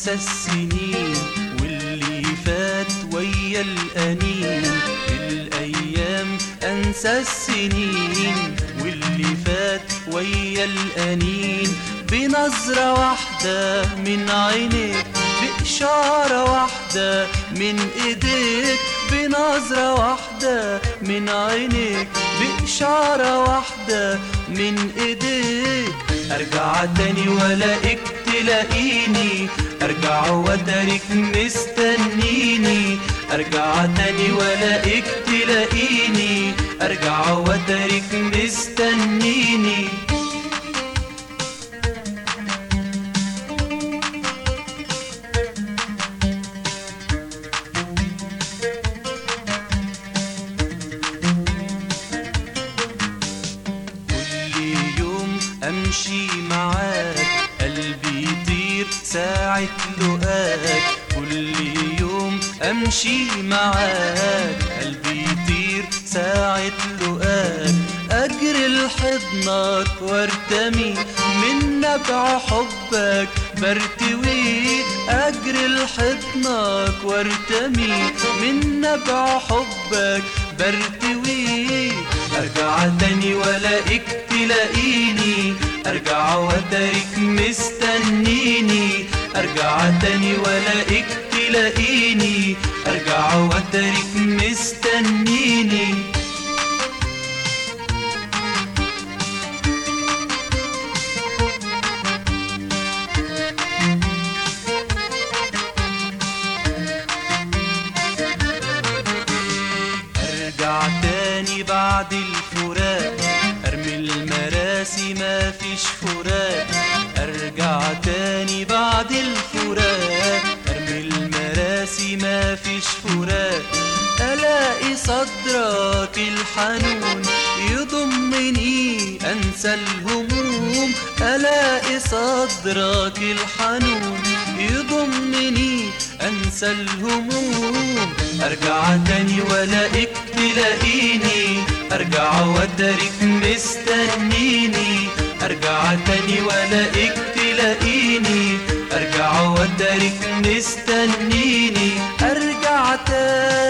انسى السنين واللي فات ويا الانين الايام انسى السنين واللي فات ويا الانين بنظرة واحدة من عينيك بإشارة واحدة من إيديك بنظرة واحدة من عينيك بإشارة واحدة من إيديك أرجع تاني ولاقيك تلاقيني أرجع وترك مستنيني أرجع تاني ولاقيك تلاقيني أرجع وترك مستنيني كل يوم امشي معاك قلبي يطير ساعة لقاك كل يوم امشي معاك قلبي يطير ساعة لقاك اجري لحضنك وارتمي من نبع حبك برتوي اجري لحضنك وارتمي من نبع حبك برتوي ارجع تاني ولاقيك تلاقيني ارجع وترك مستنيني ارجع تاني ولاقيك تلاقيني ارجع وترك مستنيني ارجع تاني بعد الفراق ارمي المراسي ما فيش فراق ارجع تاني بعد الفراق ارمي المراسي ما فيش فراق الاقي صدرك الحنون يضمني انسى الهموم الاقي صدرك الحنون يضمني انسى الهموم ارجع تاني ولاقيك تلاقيني ارجع وترك مستنيني ارجع تاني ولاقيك تلاقيني ارجع وترك مستنيني ارجع تاني